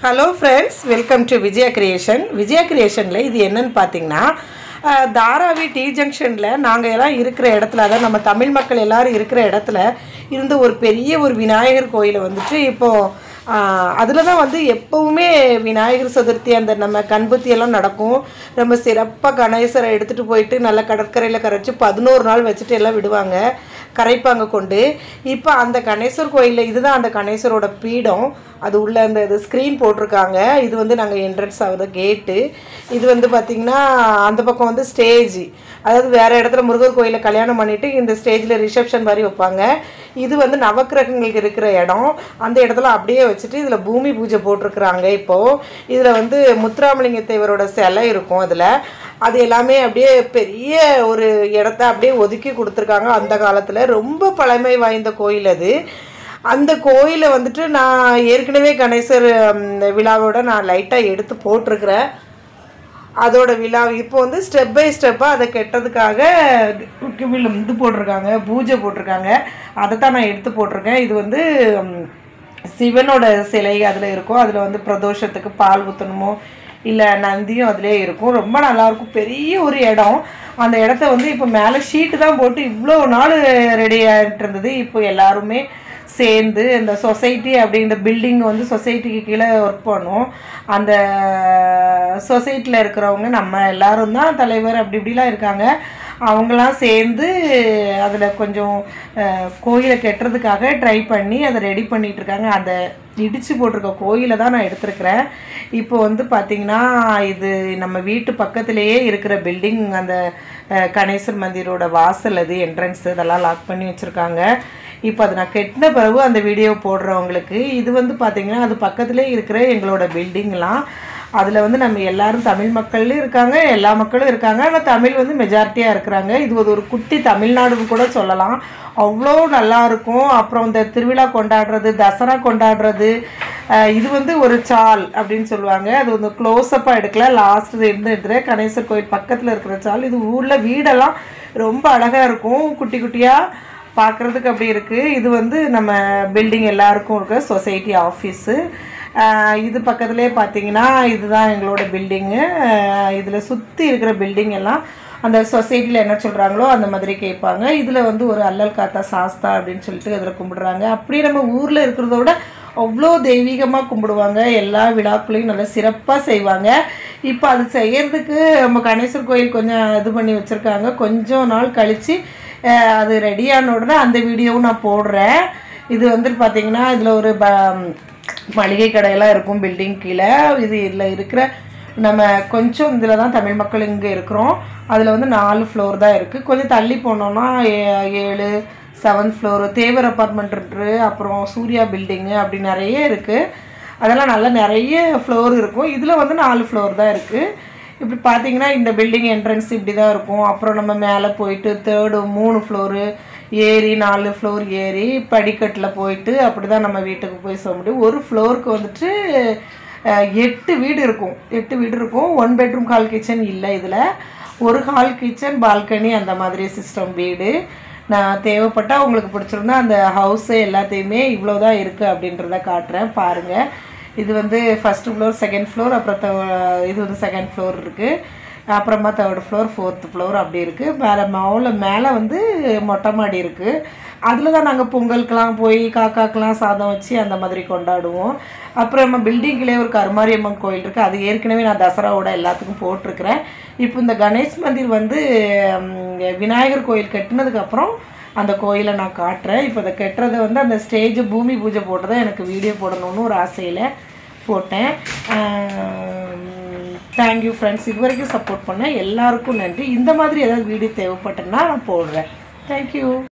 hello friends welcome to Vijaya creation Vijaya கிரியேஷனில் இது என்னன்னு பார்த்தீங்கன்னா அஹ், தாராவி டி ஜங்ஷனில் நாங்கள் எல்லாம் இருக்கிற இடத்துல அதாவது நம்ம தமிழ் மக்கள் எல்லாரும் இருக்கிற இடத்துல இருந்த ஒரு பெரிய ஒரு விநாயகர் கோயிலை வந்துட்டு இப்போது அதில் தான் வந்து எப்போவுமே விநாயகர் சதுர்த்தி அந்த நம்ம கண்புத்தி எல்லாம் நடக்கும் ரொம்ப சிறப்பாக கணேசரை எடுத்துகிட்டு போயிட்டு நல்ல கடற்கரையில் கரைச்சி பதினோரு நாள் வச்சுட்டு எல்லாம் விடுவாங்க கரைப்பாங்க கொண்டு இப்போ அந்த கணேசர் கோயிலில் இதுதான் அந்த கணேசரோட பீடம் அது உள்ள அந்த இது ஸ்க்ரீன் போட்டிருக்காங்க இது வந்து நாங்கள் என்ட்ரன்ஸ் ஆகுது கேட்டு இது வந்து பார்த்திங்கன்னா அந்த பக்கம் வந்து ஸ்டேஜ் அதாவது வேறு இடத்துல முருகர் கோயிலில் கல்யாணம் பண்ணிவிட்டு இந்த ஸ்டேஜில் ரிசப்ஷன் மாதிரி வைப்பாங்க இது வந்து நவக்கிரகங்களுக்கு இருக்கிற இடம் அந்த இடத்துல அப்படியே வச்சுட்டு இதில் பூமி பூஜை போட்டிருக்கிறாங்க இப்போது இதில் வந்து முத்துராமலிங்க தேவரோட சிலை இருக்கும் அதில் அது எல்லாமே அப்படியே பெரிய ஒரு இடத்த அப்படியே ஒதுக்கி கொடுத்துருக்காங்க அந்த காலத்தில் ரொம்ப பழமை வாய்ந்த கோயில் அது அந்த கோயிலை வந்துட்டு நான் ஏற்கனவே கணேசர் ம், விழாவோட நான் லைட்டாக எடுத்து போட்டிருக்கிறேன் அதோட விழா இப்போ வந்து ஸ்டெப் பை ஸ்டெப்பாக அதை கெட்டதுக்காக வில் இது போட்டிருக்காங்க பூஜை போட்டிருக்காங்க அதை தான் நான் எடுத்து போட்டிருக்கேன் இது வந்து ம், சிவனோட சிலை அதில் இருக்கும் அதில் வந்து பிரதோஷத்துக்கு பால் ஊற்றணுமோ இல்லை நந்தியும் அதிலே இருக்கும் ரொம்ப நல்லாயிருக்கும் பெரிய ஒரு இடம் அந்த இடத்த வந்து இப்போ மேலே ஷீட்டு தான் போட்டு இவ்வளோ நாள் ரெடி ஆகிட்டு இருந்தது இப்போ எல்லாருமே சேர்ந்து இந்த சொசைட்டி அப்படின்ற பில்டிங் வந்து சொசைட்டிக்கு கீழே ஒர்க் பண்ணும் அந்த சொசைட்டியில் இருக்கிறவங்க நம்ம எல்லாரும் தான் தலைவர் அப்படி இப்படிலாம் இருக்காங்க அவங்களாம் சேர்ந்து அதில் கொஞ்சம் அஹ், கோயிலை கெட்டுறதுக்காக ட்ரை பண்ணி அதை ரெடி பண்ணிட்டு இருக்காங்க அந்த இடிச்சு போட்டிருக்க கோயிலை தான் நான் எடுத்திருக்கிறேன் இப்போ வந்து பார்த்திங்கன்னா இது நம்ம வீட்டு பக்கத்திலேயே இருக்கிற பில்டிங் அந்த அஹ், கணேசர் மந்திரோட வாசல் அது என்ட்ரன்ஸ் இதெல்லாம் லாக் பண்ணி வச்சுருக்காங்க இப்போ அது நான் கெட்டின பிறகு அந்த வீடியோ போடுறவங்களுக்கு இது வந்து பார்த்திங்கன்னா அது பக்கத்துலேயே இருக்கிற எங்களோட பில்டிங்லாம் அதில் வந்து நம்ம எல்லாரும் தமிழ் மக்களும் இருக்காங்க எல்லா மக்களும் இருக்காங்க ஆனால் தமிழ் வந்து மெஜாரிட்டியாக இருக்கிறாங்க இது ஒரு ஒரு குட்டி தமிழ்நாடுன்னு கூட சொல்லலாம் அவ்வளோ நல்லா இருக்கும் அப்புறம் இந்த திருவிழா கொண்டாடுறது தசரா கொண்டாடுறது அஹ் இது வந்து ஒரு சால் அப்படின்னு சொல்லுவாங்க அது வந்து க்ளோஸ்அப்பாக எடுக்கல லாஸ்ட் இருந்து எடுத்துகிற கணேசர் கோயில் பக்கத்தில் இருக்கிற சால் இது ஊரில் வீடெல்லாம் ரொம்ப அழகாக இருக்கும் குட்டி குட்டியாக பார்க்குறதுக்கு அப்படி இருக்குது இது வந்து நம்ம பில்டிங் எல்லாருக்கும் இருக்க சொசைட்டி ஆஃபீஸு இது பக்கத்துலேயே பார்த்தீங்கன்னா இதுதான் எங்களோட பில்டிங்கு இதில் சுற்றி இருக்கிற பில்டிங் எல்லாம் அந்த சொசைட்டியில் என்ன சொல்கிறாங்களோ அந்த மாதிரி கேட்பாங்க இதில் வந்து ஒரு அல்லல் காத்தா சாஸ்தா அப்படின்னு சொல்லிட்டு அதில் கும்பிடுறாங்க அப்படி நம்ம ஊரில் இருக்கிறத விட அவ்வளோ தெய்வீகமாக கும்பிடுவாங்க எல்லா விழாக்களையும் நல்லா சிறப்பாக செய்வாங்க இப்போ அது செய்யறதுக்கு நம்ம கணேசர் கோயில் கொஞ்சம் இது பண்ணி வச்சுருக்காங்க கொஞ்சம் நாள் கழித்து அது ரெடியான உடனே அந்த வீடியோவும் நான் போடுறேன் இது வந்துட்டு பார்த்தீங்கன்னா இதில் ஒரு ப மளிகை கடையெல்லாம் இருக்கும் பில்டிங் கீழே இது இதில் இருக்கிற நம்ம கொஞ்சம் இதில் தான் தமிழ் மக்கள் இங்கே இருக்கிறோம் அதில் வந்து நாலு ஃப்ளோர் தான் இருக்குது கொஞ்சம் தள்ளி போனோம்னா ஏ- ஏழு செவன்த் ஃப்ளோரு தேவர் அப்பார்ட்மெண்ட் இருக்குது அப்புறம் சூர்யா பில்டிங்கு அப்படி நிறைய இருக்குது அதெல்லாம் நல்லா நிறைய ஃப்ளோர் இருக்கும் இதில் வந்து நாலு ஃப்ளோர் தான் இருக்குது இப்படி பார்த்தீங்கன்னா இந்த பில்டிங் என்ட்ரன்ஸ் இப்படி தான் இருக்கும் அப்புறம் நம்ம மேலே போயிட்டு தேர்டு மூணு ஃப்ளோரு ஏறி நாலு ஃப்ளோர் ஏறி படிக்கட்டில் போயிட்டு அப்படி தான் நம்ம வீட்டுக்கு போய் சொல்ல முடியும் ஒரு ஃப்ளோருக்கு வந்துட்டு அஹ், எட்டு வீடு இருக்கும் எட்டு வீடு இருக்கும் ஒன் பெட்ரூம் ஹால் கிச்சன் இல்லை இதில் ஒரு ஹால் கிச்சன் பால்கனி அந்த மாதிரி சிஸ்டம் வீடு நான் தேவைப்பட்டால் உங்களுக்கு பிடிச்சிருந்தா அந்த ஹவுஸு எல்லாத்தையுமே இவ்வளோ தான் இருக்குது அப்படின்றத காட்டுறேன் பாருங்கள் இது வந்து ஃபஸ்ட்டு ஃப்ளோர் செகண்ட் ஃப்ளோர் அப்புறம் third- இது வந்து செகண்ட் ஃப்ளோர் இருக்குது அப்புறமா தேர்ட் ஃப்ளோர் ஃபோர்த்து ஃப்ளோர் அப்படி இருக்குது வேறு மாவுல மேலே வந்து மொட்டை மாடி இருக்குது அதில் தான் நாங்கள் பொங்கலுக்கெலாம் போய் காக்காக்கெலாம் சாதம் வச்சு அந்த மாதிரி கொண்டாடுவோம் அப்புறம் நம்ம பில்டிங்கிலே ஒரு கருமாரியம்மன் கோயில் இருக்குது அது ஏற்கனவே நான் தசராவோட எல்லாத்துக்கும் போட்டிருக்கிறேன் இப்போ இந்த கணேஷ் மந்திர் வந்து ம், விநாயகர் கோயில் கட்டினதுக்கப்புறம் அந்த கோயிலை நான் காட்டுறேன் இப்போ அதை கட்டுறதை வந்து அந்த ஸ்டேஜ் பூமி பூஜை போட்டதை எனக்கு வீடியோ போடணும்னு ஒரு ஆசையில் போட்டேன் தேங்க்யூ ஃப்ரெண்ட்ஸ் இது வரைக்கும் சப்போர்ட் பண்ண எல்லாருக்கும் நன்றி இந்த மாதிரி ஏதாவது வீடியோ தேவைப்பட்டேன்னா நான் போடுறேன் தேங்க்யூ